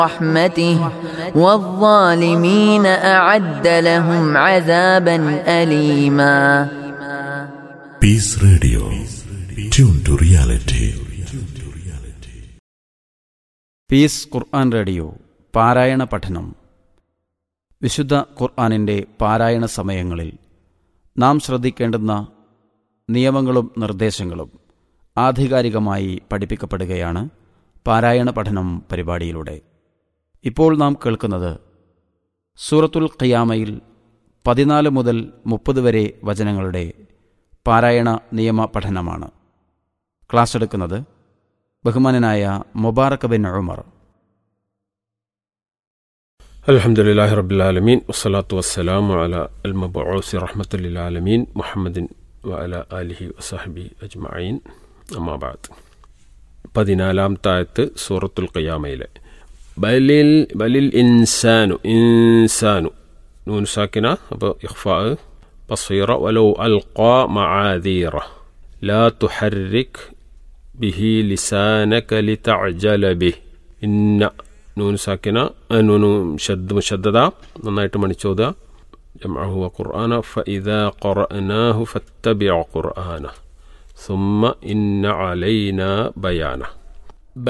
رحمته والظالمين أعد لهم عذابا أليما peace radio tune to reality peace Quran radio പാരായണ പഠനം വിശുദ്ധ ഖുർആനിൻ്റെ പാരായണ സമയങ്ങളിൽ നാം ശ്രദ്ധിക്കേണ്ടുന്ന നിയമങ്ങളും നിർദ്ദേശങ്ങളും ആധികാരികമായി പഠിപ്പിക്കപ്പെടുകയാണ് പാരായണ പഠനം പരിപാടിയിലൂടെ ഇപ്പോൾ നാം കേൾക്കുന്നത് സൂറത്തുൽ ഖിയാമയിൽ പതിനാല് മുതൽ മുപ്പത് വരെ വചനങ്ങളുടെ പാരായണ നിയമ പഠനമാണ് ക്ലാസ് എടുക്കുന്നത് ബഹുമാനനായ മുബാറക് ബിൻ ഉമർ الحمد لله رب العالمين والصلاة والسلام على المبعوث رحمة للعالمين محمد وعلى آله وصحبه أجمعين أما بعد പതിനാലാം താഴത്ത് സൂറത്തുൽ ഖിയാമയിലെ ബലിൽ ബലിൽ ഇൻസാനു ഇൻസാനു നൂൻ സാക്കിന അപ്പോൾ ഇഖ്ഫാ ബസീറ വലോ അൽഖാ മആദീറ ലാ തുഹർരിക് ബിഹി ലിസാനക ലിതഅജല ബിഹ് ഇന്ന നൂൻ സാക്കിന നൂനു ഷദ് മുഷദ്ദദ നന്നായിട്ട് മണിച്ചോദ جمعه وقرآن فإذا قرأناه فاتبع قرآنه ثم إن علينا بيانه